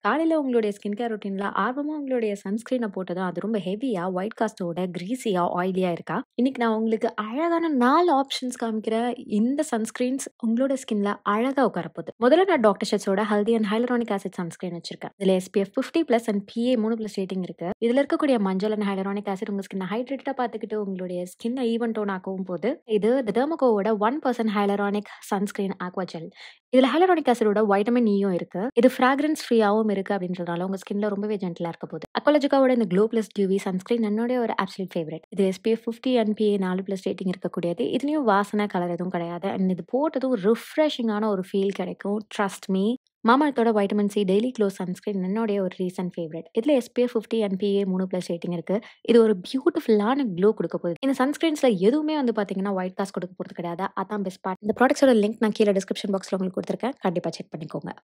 காலையில உங்களுடைய skin care ரொட்டீன்ல ஆர்வமா உங்களுடைய சன்ஸ்கிரீனை போட்டதும் அது ரொம்ப ஹெவியா, ஒயிட் காஸ்ட்டோட கிரீஸியா, ஆயிலியா இருக்கா? இன்னைக்கு நான் உங்களுக்கு அழகான 4 ஆப்ஷன்ஸ் காமிக்கிறேன். இந்த சன்ஸ்கிரீன்ஸ் உங்களோட ஸ்கின்ல அழகா உட்கார போகுது. முதல்ல நான் டாக்டர் ஷெட்ஸோட healthy and hyaluronic acid sunscreen வச்சிருக்கேன். இதுல SPF 50+ அண்ட் PA 3+ ரேட்டிங் இருக்கு. இதுல இருக்கக்கூடிய மஞ்சள் அண்ட் ஹைலூரானிக் ஆசிட் உங்க ஸ்கின்ன ஹைட்ரேட்டடா பார்த்துக்கிட்டு உங்களுடைய ஸ்கின்ன ஈவன் டோன் ஆக்கவும் போது. இது டெர்மகோவோட 1% ஹைலூரானிக் சன்ஸ்கிரீன் ஆக்வா ஜெல். இதுல ஹைலூரானிக் ஆசிடோட வைட்டமின் ஈயும் இருக்கு. இது ஃபிராக்ரன்ஸ் ஃப்ரீயாவும் இருக்கு அப்படின்றதுனால உங்க ஸ்கின்ல ரொம்பவே ஜென்டிலா இருக்க போகுது. அக்வாலஜிகாவோட இந்த க்ளோ பிளஸ் டியூவி சன்ஸ்கிரீன் என்னுடைய ஒரு அப்சல்யூட் ஃபேவரைட். இது SPF 50 அண்ட் PA 4+ ரேட்டிங் இருக்கக்கூடியது. இதுலயும் வாசனை, கலர் எதுவும் கிடையாது. அண்ட் இது போட்டதும் ரிஃப்ரெஷிங்கான ஒரு ஃபீல் கிடைக்கும். Trust me. மாமாஎர்த்தோட vitamin C daily glow sunscreen என்னுடைய ஒரு ரீசன்ட் ஃபேவரைட். இதுல SPF 50 அண்ட் PA 3+ ரேட்டிங் இருக்கு. இது ஒரு பியூட்டிஃபுல்லான க்ளோ குடுக்க போகுது. இந்த சன்ஸ்கிரீன்ஸ்ல எதுவுமே வந்து பார்த்தீங்கன்னா, ஒயிட் காஸ்ட் குடுக்க போறது கிடையாது. அதான் பெஸ்ட் பார்ட். இந்த ப்ராடக்ட்ஸோட லிங்க் நான் கீழ டிஸ்கிரிப்ஷன் பாக்ஸ்ல உங்களுக்கு குடுத்துருக்கேன். கண்டிப்பா செக் பண்ணிக்கோங்க.